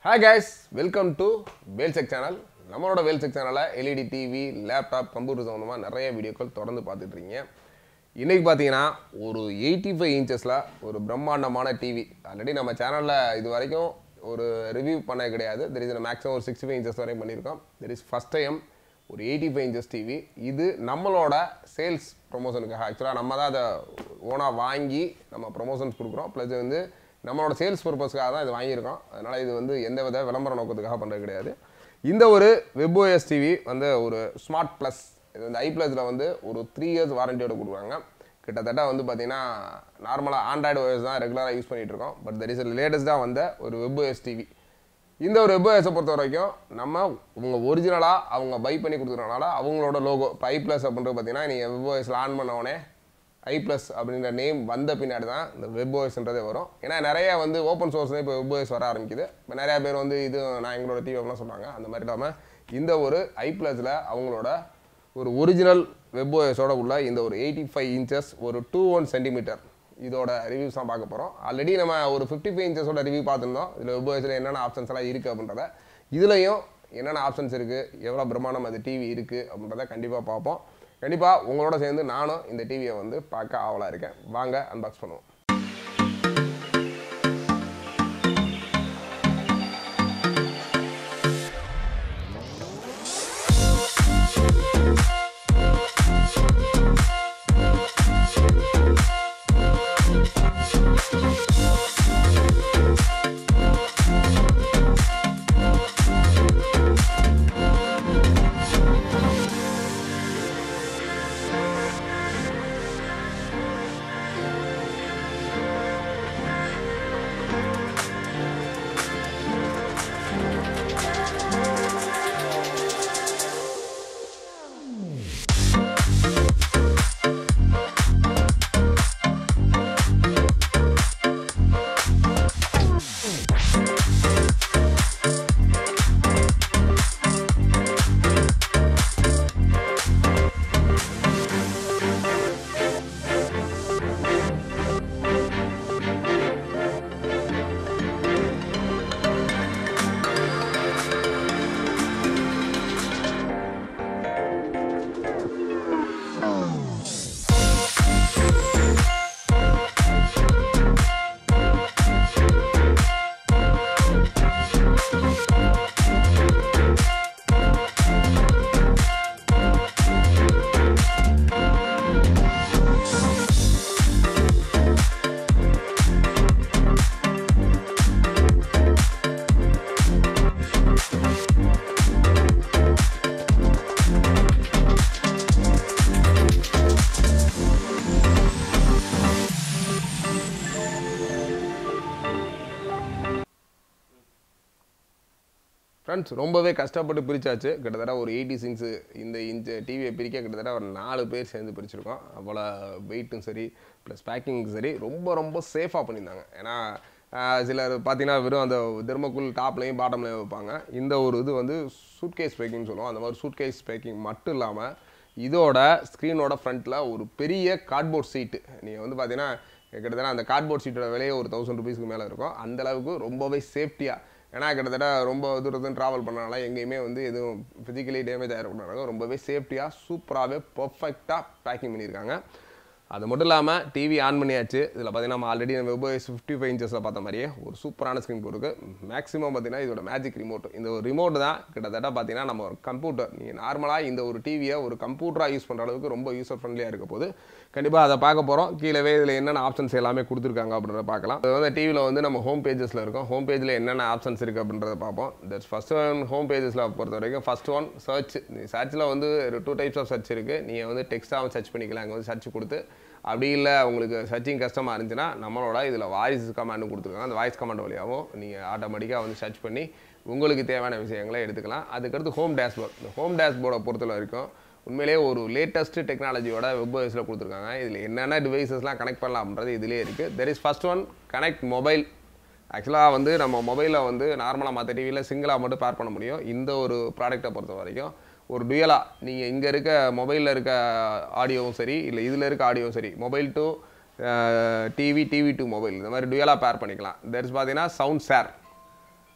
hi guys welcome to வேல்செக் channel நம்மளோட வேல்செக் சேனலில் எல்இடி டிவி லேப்டாப் கம்ப்யூட்டர் சம்மந்தமாக நிறைய வீடியோக்கள் தொடர்ந்து பார்த்துட்டு இருக்கீங்க இன்றைக்கி பார்த்தீங்கன்னா ஒரு எயிட்டி ஃபைவ் இன்ச்சஸில் ஒரு பிரம்மாண்டமான டிவி ஆல்ரெடி நம்ம சேனலில் இது வரைக்கும் ஒரு ரிவ்யூ பண்ண கிடையாது தெர் இஸ் மேக்ஸிமம் ஒரு சிக்ஸ்டி ஃபைவ் இன்ச்சஸ் வரையும் பண்ணியிருக்கோம் தெர் இஸ் ஃபஸ்ட் டைம் ஒரு எயிட்டி ஃபைவ் இன்ச்சஸ் டிவி இது நம்மளோட சேல்ஸ் ப்ரொமோஷனுக்காக ஆக்சுவலாக நம்ம தான் அதை ஓனாக வாங்கி நம்ம ப்ரொமோஷன்ஸ் கொடுக்குறோம் ப்ளஸ் வந்து நம்மளோட சேல்ஸ் பர்பஸ்க்காக தான் இது வாங்கியிருக்கோம் அதனால் இது வந்து எந்த வித விளம்பர நோக்கத்துக்காக பண்ணுறது கிடையாது இந்த ஒரு வெப்ஓஎஸ் டிவி வந்து ஒரு ஸ்மார்ட் ப்ளஸ் இது வந்து ஐ ப்ளஸில் வந்து ஒரு த்ரீ இயர்ஸ் வாரண்டியோட கொடுக்குறாங்க கிட்டத்தட்ட வந்து பார்த்தீங்கன்னா நார்மலாக ஆண்ட்ராய்டு ஓஎஸ் தான் ரெகுலராக யூஸ் பண்ணிகிட்டு இருக்கோம் பட் தெர் இஸ் லேட்டஸ்ட்டாக வந்த ஒரு வெப்ஓஎஸ் டிவி இந்த ஒரு வெப்ஓஎஸை பொறுத்த வரைக்கும் நம்ம உங்க ஒரிஜினலாக அவங்க பை பண்ணி கொடுக்குறதுனால அவங்களோட லோகோ இப்போ ஐ ப்ளஸ் அப்படின்றது பார்த்தீங்கன்னா நீங்கள் வெப்ஓஎஸில் ஆன் பண்ண உடனே ஐ ப்ளஸ் அப்படின்ற நேம் வந்த பின்னாடி தான் இந்த வெப்ஓஎஸ்ன்றதே வரும் ஏன்னா நிறைய வந்து ஓப்பன் சோர்ஸ் இப்போ வெப்ஓஎஸ் வர ஆரம்பிக்குது இப்போ நிறைய பேர் வந்து இது நான் எங்களோட டிவி அப்படிலாம் சொல்கிறாங்க அந்த மாதிரி இல்லாமல் இந்த ஒரு ஐ ப்ளஸில் அவங்களோட ஒரு ஒரிஜினல் வெப்ஓஎஸோட உள்ள இந்த ஒரு எயிட்டி ஃபைவ் இன்ச்சஸ் ஒரு டூ ஒன் சென்டிமீட்டர் இதோட ரிவ்யூஸ் தான் பார்க்க போகிறோம் ஆல்ரெடி நம்ம ஒரு ஃபிஃப்டி ஃபைவ் இன்ச்சஸோட ரிவ்யூ பார்த்துருந்தோம் இதில் வெப்ஓஎஸில் என்னென்ன ஆப்ஷன்ஸ் எல்லாம் இருக்குது அப்படின்றத இதுலேயும் என்னென்ன ஆப்ஷன்ஸ் இருக்குது எவ்வளோ பிரம்மாண்டம் அது டிவி இருக்குது அப்படின்றத கண்டிப்பாக பார்ப்போம் கண்டிப்பாக உங்களோட சேர்ந்து நானும் இந்த டிவியை வந்து பார்க்க ஆவலாக இருக்கேன் வாங்க அன்பாக்ஸ் பண்ணுவோம் ஃப்ரெண்ட்ஸ் ரொம்பவே கஷ்டப்பட்டு பிரிச்சாச்சு கிட்டத்தட்ட ஒரு எயிட்டி சிங்ஸு இந்த இன்ச் டிவியை பிரிக்க கிட்டத்தட்ட ஒரு நாலு பேர் சேர்ந்து பிரிச்சிருக்கோம் அவ்வளோ வெயிட்டும் சரி ப்ளஸ் பேக்கிங்கும் சரி ரொம்ப ரொம்ப சேஃபாக பண்ணியிருந்தாங்க ஏன்னா ஆஹ், சிலர் பார்த்தீங்கன்னா வெறும் அந்த தெர்மக்குள் டாப்லையும் பாட்டம்லையும் வைப்பாங்க இந்த ஒரு இது வந்து சூட்கேஸ் பேக்கிங் சொல்லுவோம் அந்த மாதிரி சூட்கேஸ் பேக்கிங் மட்டும் இல்லாமல் இதோட ஸ்க்ரீனோட ஃப்ரண்ட்டில் ஒரு பெரிய கார்ட்போர்ட் சீட்டு நீங்கள் வந்து பார்த்தீங்கன்னா கிட்டத்தட்ட அந்த கார்ட்போர்ட் சீட்டோட விலையே ஒரு தௌசண்ட் ருபீஸ்க்கு மேலே இருக்கும் அந்த அளவுக்கு ரொம்பவே சேஃப்டியாக ஏன்னா கிட்டத்தட்ட ரொம்ப தூரத்துக்கு ட்ராவல் பண்ணனால எங்கேயுமே வந்து எதுவும் ஃபிசிக்கலி டேமேஜ் ஆகிடக்கூடாது ரொம்பவே சேஃப்டியாக சூப்பராகவே பர்ஃபெக்டாக பேக்கிங் பண்ணியிருக்காங்க அது மட்டும் இல்லாமல் டிவி ஆன் பண்ணியாச்சு இதில் பார்த்தீங்கன்னா நம்ம ஆல்ரெடி வெப்ஓஎஸ் ஃபிஃப்டி ஃபைவ் இன்ச்சஸில் பார்த்த மாதிரியே ஒரு சூப்பரான ஸ்க்ரீன் போருக்கு மேக்ஸிமம் பார்த்தீங்கன்னா இதோட மேஜிக் ரிமோட் இந்த ஒரு ரிமோட் தான் கிட்டத்தட்ட பார்த்தீங்கன்னா நம்ம ஒரு கம்ப்யூட்டர் நீங்கள் நார்மலாக இந்த ஒரு டிவியை ஒரு கம்ப்யூட்டராக யூஸ் பண்ணுற அளவுக்கு ரொம்ப யூசர் ஃப்ரெண்ட்லியாக இருக்க போது கண்டிப்பாக அதை பார்க்க போகிறோம் கீழவே இதில் என்னென்ன ஆப்ஷன்ஸ் எல்லாமே கொடுத்துருக்காங்க அப்படின்றத பார்க்கலாம் அது வந்து டிவியில் வந்து நம்ம ஹோம் பேஜஸில் இருக்கும் ஹோம் பேஜில் என்னென்ன ஆப்ஷன்ஸ் இருக்குது அப்படின்றத பார்ப்போம் தட்ஸ் ஃபஸ்ட் ஒன் ஹோம் பேஜஸில் பொறுத்த வரைக்கும் ஃபஸ்ட் ஒன் சர்ச் சர்ச்சில் வந்து டூ டைப்ஸ் ஆஃப் சர்ச் இருக்குது நீங்கள் வந்து டெக்ஸ்ட்டாகவும் சர்ச் பண்ணிக்கலாம் அங்கே வந்து சர்ச் கொடுத்து அப்படி இல்லை உங்களுக்கு சர்ச்சிங் கஷ்டமாக இருந்துச்சுன்னா நம்மளோட இதில் வாய்ஸ் கமாண்டும் கொடுத்துருக்காங்க அந்த வாய்ஸ் கமாண்ட் வழியாகவும் நீங்கள் ஆட்டோமேட்டிக்காக வந்து சர்ச் பண்ணி உங்களுக்கு தேவையான விஷயங்களை எடுத்துக்கலாம் அதுக்கடுத்து ஹோம் டேஷ்போர்ட் இந்த ஹோம் டேஷ்போர்டை பொறுத்த வரைக்கும் உண்மையிலேயே ஒரு லேட்டஸ்ட் டெக்னாலஜியோட வெப்ஓஎஸில் கொடுத்துருக்காங்க இதில் என்னென்ன டிவைசஸ்லாம் கனெக்ட் பண்ணலாம் அப்படின்றது இதிலே இருக்குது there is first one connect mobile ஆக்சுவலாக வந்து நம்ம மொபைலில் வந்து நார்மலாக மற்ற டிவியில் சிங்கிளாக மட்டும் பேர் பண்ண முடியும் இந்த ஒரு ப்ராடக்ட்டை பொறுத்த வரைக்கும் ஒரு டுயலாக நீங்கள் இங்கே இருக்க மொபைலில் இருக்க ஆடியோவும் சரி இல்லை இதில் இருக்க ஆடியோவும் சரி mobile to TV TV to mobile இந்த மாதிரி டுயலாக பேர் பண்ணிக்கலாம் தெர்ஸ் பார்த்தீங்கன்னா சவுண்ட் ஷேர்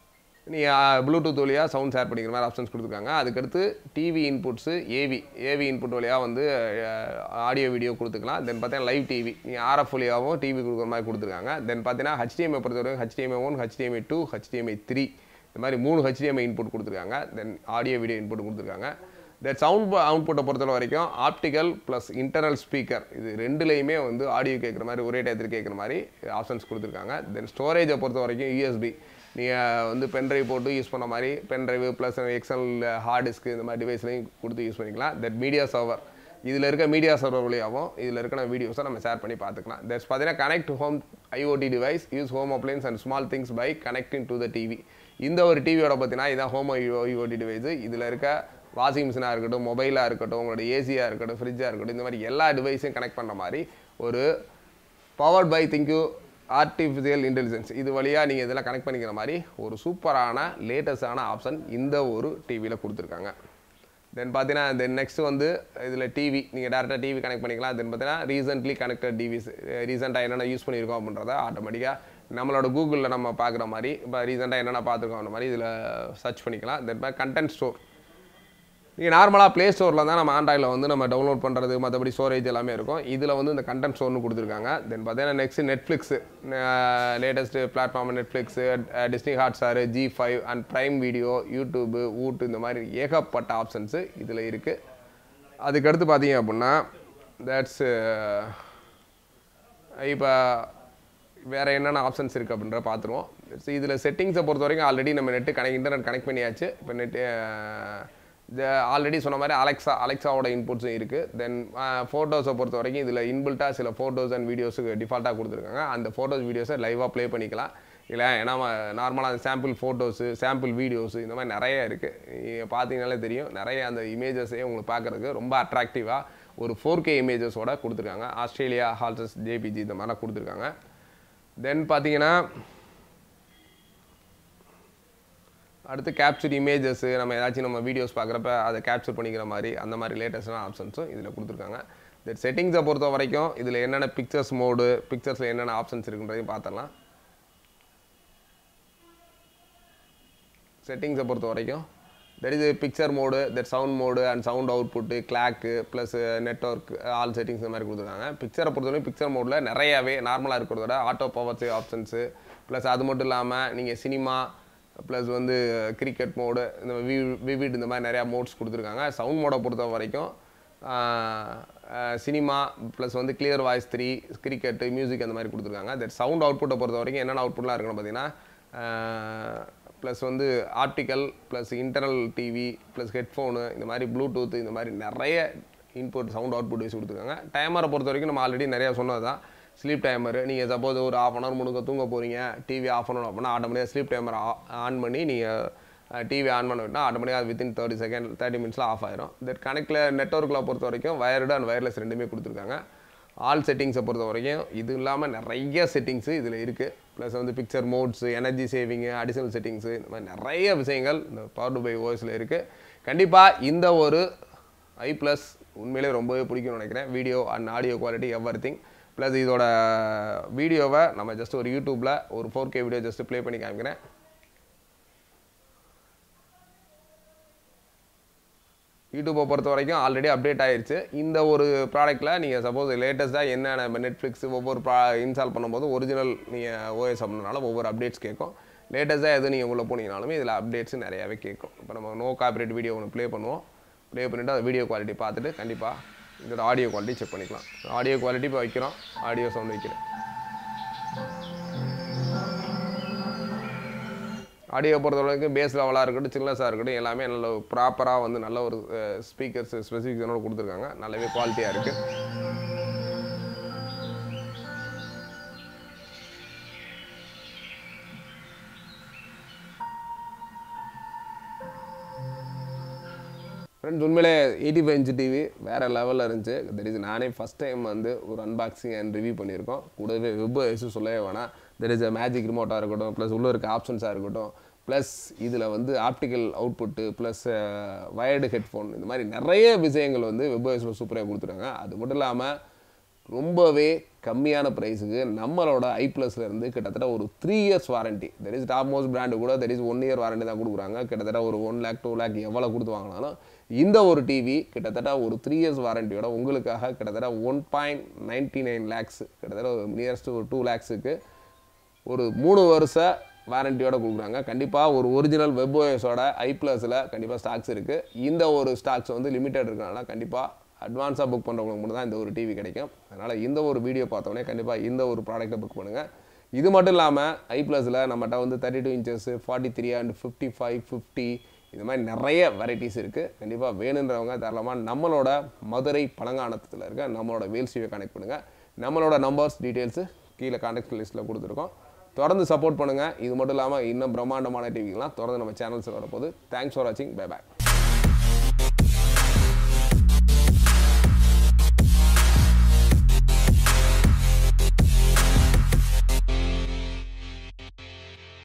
நீங்கள் ப்ளூடூத் வழியாக சவுண்ட் ஷேர் பண்ணிக்கிற மாதிரி ஆப்ஷன்ஸ் கொடுத்துருக்காங்க அதுக்கடுத்து TV inputs AV AV input வழியாக வந்து ஆடியோ வீடியோ கொடுத்துக்கலாம் தென் பார்த்தீங்கன்னா லைவ் டிவி நீங்கள் ஆர்எஃப் வழியாகவும் டிவி கொடுக்குற மாதிரி கொடுத்துருக்காங்க தென் பார்த்தீங்கன்னா ஹச்டிஎம்ஐ பொறுத்தவரைக்கும் HDMI one HDMI two HDMI three இந்த மாதிரி மூணு ஹெச்டிஎம்ஐ இன்புட் கொடுத்துருக்காங்க தென் ஆடியோ வீடியோ இன்புட் கொடுத்துருக்காங்க தென் சவுண்ட் அவுட்புட்டை பொறுத்த வரைக்கும் ஆப்டிக்கல் ப்ளஸ் இன்டர்னல் ஸ்பீக்கர் இது ரெண்டுலேயுமே வந்து ஆடியோ கேட்குற மாதிரி ஒரே டயத்தில் கேட்குற மாதிரி ஆப்ஷன்ஸ் கொடுத்துருக்காங்க தென் ஸ்டோரேஜை பொறுத்த வரைக்கும் யூஎஸ்பி நீங்கள் வந்து பென்ட்ரைவ் போட்டு யூஸ் பண்ண மாதிரி pendrive plus excel hard disk இந்த மாதிரி டிவைஸ்லையும் கொடுத்து யூஸ் பண்ணிக்கலாம் தென் மீடியா சர்வர் இதில் இருக்க மீடியா சர்வர் வழியாகவும் இதில் இருக்கிற வீடியோஸை நம்ம ஷேர் பண்ணி பார்த்துக்கலாம் தட்ஸ் பார்த்தீங்கன்னா connect home IoT device use home appliances and small things by connecting to the TV இந்த ஒரு டிவியோட பார்த்தீங்கன்னா இதான் ஹோம் ஐஓடி டிவைஸ் இதில் இருக்க வாஷிங் மிஷினாக இருக்கட்டும் மொபைலாக இருக்கட்டும் உங்களோட ஏசியாக இருக்கட்டும் ஃப்ரிட்ஜாக இருக்கட்டும் இந்த மாதிரி எல்லா டிவைஸையும் கனெக்ட் பண்ணுற மாதிரி ஒரு powered by ThinQ artificial intelligence இது வழியாக நீங்கள் இதெல்லாம் கனெக்ட் பண்ணிக்கிற மாதிரி ஒரு சூப்பரான லேட்டஸ்டான ஆப்ஷன் இந்த ஒரு டிவியில் கொடுத்துருக்காங்க தென் பார்த்தீங்கன்னா தென் நெக்ஸ்ட் வந்து இதில் டிவி நீங்கள் டேரெக்டாக டிவி கனெக்ட் பண்ணிக்கலாம் தென் பார்த்தீங்கன்னா ரீசென்ட்லி கனெக்டட் டிவிஸ் ரீசெண்டாக என்னென்ன யூஸ் பண்ணியிருக்கோம் அப்படின்றத ஆட்டோமேட்டிக்காக நம்மளோட கூகுளில் நம்ம பார்க்குற மாதிரி இப்போ ரீசெண்டாக என்னென்ன பார்த்துருக்கோம் அந்த மாதிரி இதில் சர்ச் பண்ணிக்கலாம் தென் கண்டென்ட் ஸ்டோர் நீங்கள் நார்மலாக ப்ளே ஸ்டோரில் தான் நம்ம ஆண்ட்ராய்டில் வந்து நம்ம டவுன்லோட் பண்ணுறது மற்றபடி ஸ்டோரேஜ் எல்லாமே இருக்கும் இதில் வந்து இந்த கண்டென்ட் ஸ்டோர்னு கொடுத்துருக்காங்க தென் பார்த்தீங்கன்னா next Netflix latest platform Netflix Disney Hotstar Zee five and Prime Video YouTube ஊட்டு இந்த மாதிரி ஏகப்பட்ட ஆப்ஷன்ஸு இதில் இருக்குது அதுக்கடுத்து பார்த்தீங்க அப்படின்னா தேட்ஸ் இப்போ வேறு என்னென்ன ஆப்ஷன்ஸ் இருக்குது அப்படின்ற பார்த்துருவோம் இதில் செட்டிங்ஸை பொறுத்த வரைக்கும் ஆல்ரெடி நம்ம நெட்டு கனெக்ட் இன்டர்நெட் கனெக்ட் பண்ணியாச்சு இப்போ நெட்டு ஆல்ரெடி சொன்ன மாதிரி அலெக்ஸா அலெக்ஸாவோட இன்புட்ஸும் இருக்குது தென் ஃபோட்டோஸை பொறுத்த வரைக்கும் இதில் இன்பில்ட்டாக சில ஃபோட்டோஸ் அண்ட் வீடியோஸுக்கு டிஃபால்ட்டாக கொடுத்துருக்காங்க அந்த ஃபோட்டோஸ் வீடியோஸை லைவாக ப்ளே பண்ணிக்கலாம் இல்லை ஏன்னா நார்மலாக சாம்பிள் ஃபோட்டோஸு சாம்பிள் வீடியோஸு இந்த மாதிரி நிறைய இருக்குது நீங்கள் பார்த்தீங்கனாலே தெரியும் நிறைய அந்த இமேஜஸே உங்களுக்கு பார்க்குறதுக்கு ரொம்ப அட்ராக்டிவாக ஒரு ஃபோர் கே இமேஜஸோட கொடுத்துருக்காங்க ஆஸ்திரேலியா ஹால்சஸ் ஜேபிஜி இந்த மாதிரிலாம் கொடுத்துருக்காங்க தென் பார்த்தீங்கன்னா அடுத்து கேப்சர் இமேஜஸ் நம்ம ஏதாச்சும் நம்ம வீடியோஸ் பார்க்குறப்ப அதை கேப்சர் பண்ணிக்கிற மாதிரி அந்த மாதிரி லேட்டஸ்டான ஆப்ஷன்ஸும் இதில் கொடுத்துருக்காங்க தென் செட்டிங்ஸை பொறுத்த வரைக்கும் இதில் என்னென்ன பிக்சர்ஸ் மோடு பிக்சர்ஸில் என்னென்ன ஆப்ஷன்ஸ் இருக்குன்றதையும் பார்த்துடலாம் செட்டிங்ஸை பொறுத்த வரைக்கும் there is picture mode that sound mode and sound output clock plus network all settings இந்த மாதிரி கொடுத்துருக்காங்க பிக்சரை பொறுத்தவரைக்கும் பிக்சர் மோடில் நிறையாவே நார்மலாக இருக்கிறத விட auto power save options plus அது மட்டும் இல்லாமல் நீங்கள் சினிமா ப்ளஸ் வந்து கிரிக்கெட் மோடு இந்த வி விவிட் இந்த மாதிரி நிறையா மோட்ஸ் கொடுத்துருக்காங்க சவுண்ட் மோடை பொறுத்த வரைக்கும் சினிமா ப்ளஸ் வந்து clear voice three cricket music அந்த மாதிரி கொடுத்துருக்காங்க தட் சவுண்ட் அவுட்புட்டை பொறுத்த வரைக்கும் என்னென்ன அவுட்புட்லாம் இருக்குன்னு பார்த்தீங்கன்னா ப்ளஸ் வந்து optical plus internal TV plus headphone இந்த மாதிரி ப்ளூடூத் இந்த மாதிரி நிறைய இன்புட் சவுண்ட் அவுட்புட் வச்சு கொடுத்துருக்காங்க டைமரை பொறுத்த வரைக்கும் நம்ம ஆல்ரெடி நிறையா சொன்னது தான் ஸ்லீப் டைமர் நீங்கள் சப்போஸ் ஒரு ஆஃப் அன் ஹவர் முழுக்க தூங்க போகிறீங்க டிவி ஆஃப் பண்ணணும் அப்படின்னா ஆட்டோமேட்டிக்காக ஸ்லீப் டைமர் ஆன் பண்ணி நீங்கள் டிவி ஆன் பண்ண விட்டால் ஆட்டோமேட்டிக்காக வித்தின் தேர்ட்டி செகண்ட் தேர்ட்டி மினிட்ஸில் ஆஃப் ஆயிரும் தட் கனெக்டில் நெட்ஒர்க்கில் பொறுத்த வரைக்கும் வயர்டு அண்ட் வயர்லெஸ் ரெண்டுமே கொடுத்துருக்காங்க ஆல் செட்டிங்ஸை பொறுத்த வரைக்கும் இது இல்லாமல் நிறைய செட்டிங்ஸு இதில் இருக்குது ப்ளஸ் வந்து picture modes energy saving additional settings இந்த மாதிரி நிறைய விஷயங்கள் இந்த பவர் பை ஓஎஸில் இருக்குது கண்டிப்பாக இந்த ஒரு ஐ ப்ளஸ் உண்மையிலே ரொம்பவே பிடிக்கும்னு நினைக்கிறேன் video and audio quality every thing plus இதோட வீடியோவை நம்ம ஜஸ்ட் ஒரு யூடியூப்பில் ஒரு four K video just play பண்ணி காமிக்கிறேன் யூடியூப்பை பொறுத்த வரைக்கும் ஆல்ரெடி அப்டேட் ஆயிருச்சு இந்த ஒரு ப்ராடக்ட்டில் நீங்கள் சப்போஸ் லேட்டஸ்ட்டாக என்ன நம்ம நெட்ஃப்ளிக்ஸ் ஒவ்வொரு ப்ரா இன்ஸ்டால் பண்ணும்போது ஒரிஜினல் நீங்கள் ஓஎஸ் அப்படினால ஒவ்வொரு அப்டேட்ஸ் கேட்கும் லேட்டஸ்ட்டாக எது நீங்கள் உள்ளே போனீங்கனாலுமே இதில் அப்டேட்ஸ் நிறையாவே கேட்கும் இப்போ நம்ம நோ காப்பரேட் வீடியோ ஒன்று ப்ளே பண்ணுவோம் ப்ளே பண்ணிவிட்டு அந்த வீடியோ குவாலிட்டி பார்த்துட்டு கண்டிப்பாக இதோட ஆடியோ குவாலிட்டி செக் பண்ணிக்கலாம் ஆடியோ குவாலிட்டி இப்போ வைக்கிறோம் ஆடியோ சவுண்ட் வைக்கிறேன் ஆடியோ பொறுத்த வரைக்கும் பேஸ் லெவலாக இருக்கட்டும் சில்லஸாக இருக்கட்டும் எல்லாமே நல்ல ப்ராப்பராக வந்து நல்ல ஒரு ஸ்பீக்கர்ஸ் ஸ்பெசிஃபிகேஷனோட கொடுத்துருக்காங்க நல்லாவே குவாலிட்டியாக இருக்குது ஃப்ரெண்ட்ஸ் உண்மையிலே எயிட்டி ஃபைவ் இன்ச்சு டிவி வேறு லெவலில் இருந்துச்சு தட் இஸ் நானே ஃபஸ்ட் டைம் வந்து ஒரு அன்பாக்சிங் அண்ட் ரிவ்யூ பண்ணியிருக்கோம் கூடவே வெப் எஸ்ஸு சொல்லவே வேணாம் தெர் இஸ் அ மேஜிக் ரிமோட்டாக இருக்கட்டும் ப்ளஸ் உள்ளே இருக்க ஆப்ஷன்ஸாக இருக்கட்டும் ப்ளஸ் இதில் வந்து optical output plus wired headphone இந்த மாதிரி நிறைய விஷயங்கள் வந்து வெப் எஸ்ஸில் சூப்பராக கொடுத்துருக்காங்க அது மட்டும் இல்லாமல் ரொம்பவே கம்மியான ப்ரைஸுக்கு நம்மளோட ஐ ப்ளஸ்ல இருந்து கிட்டத்தட்ட ஒரு three years warranty there is top most brand கூட there is one year warranty தான் கொடுக்குறாங்க கிட்டத்தட்ட ஒரு ஒன் லேக் டூ லேக் எவ்வளோ கொடுத்து வாங்கினாலும் இந்த ஒரு டிவி கிட்டத்தட்ட ஒரு த்ரீ இயர்ஸ் வாரண்டியோட உங்களுக்காக கிட்டத்தட்ட one point ninety nine lakhs கிட்டத்தட்ட ஒரு நியரஸ்ட் ஒரு டூ லேக்ஸுக்கு ஒரு மூணு வருஷ வாரண்டியோட கொடுக்குறாங்க கண்டிப்பாக ஒரு ஒரிஜினல் வெப்ஓஎஸோட ஐ ப்ளஸில் கண்டிப்பாக ஸ்டாக்ஸ் இருக்குது இந்த ஒரு ஸ்டாக்ஸ் வந்து லிமிட்டட் இருக்கனால கண்டிப்பாக அட்வான்ஸாக புக் பண்ணுறவங்களுக்கு மட்டும் தான் இந்த ஒரு டிவி கிடைக்கும் அதனால் இந்த ஒரு வீடியோ பார்த்தோன்னே கண்டிப்பாக இந்த ஒரு ப்ராடக்ட்டை புக் பண்ணுங்கள் இது மட்டும் இல்லாமல் ஐ ப்ளஸில் நம்மகிட்ட வந்து thirty two inches forty three and fifty five fifty இந்த மாதிரி நிறைய வெரைட்டிஸ் இருக்குது கண்டிப்பாக வேணுன்றவங்க தாராளமாக நம்மளோட மதுரை பழங்கானத்தில் இருக்க நம்மளோட வேல்ஸ் டிவியை கனெக்ட் பண்ணுங்கள் நம்மளோட நம்பர்ஸ் டீட்டெயில்ஸு கீழே கான்டாக்ட் லிஸ்ட்டில் கொடுத்துருக்கோம் தொடர்ந்து சப்போர்ட் பண்ணுங்கள் இது மட்டும் இல்லாமல் இன்னும் பிரம்மாண்டமான டிவிக்கெலாம் தொடர்ந்து நம்ம சேனல்ஸில் வரப்போகுது தேங்க்ஸ் ஃபார் வாட்சிங் பை பாய்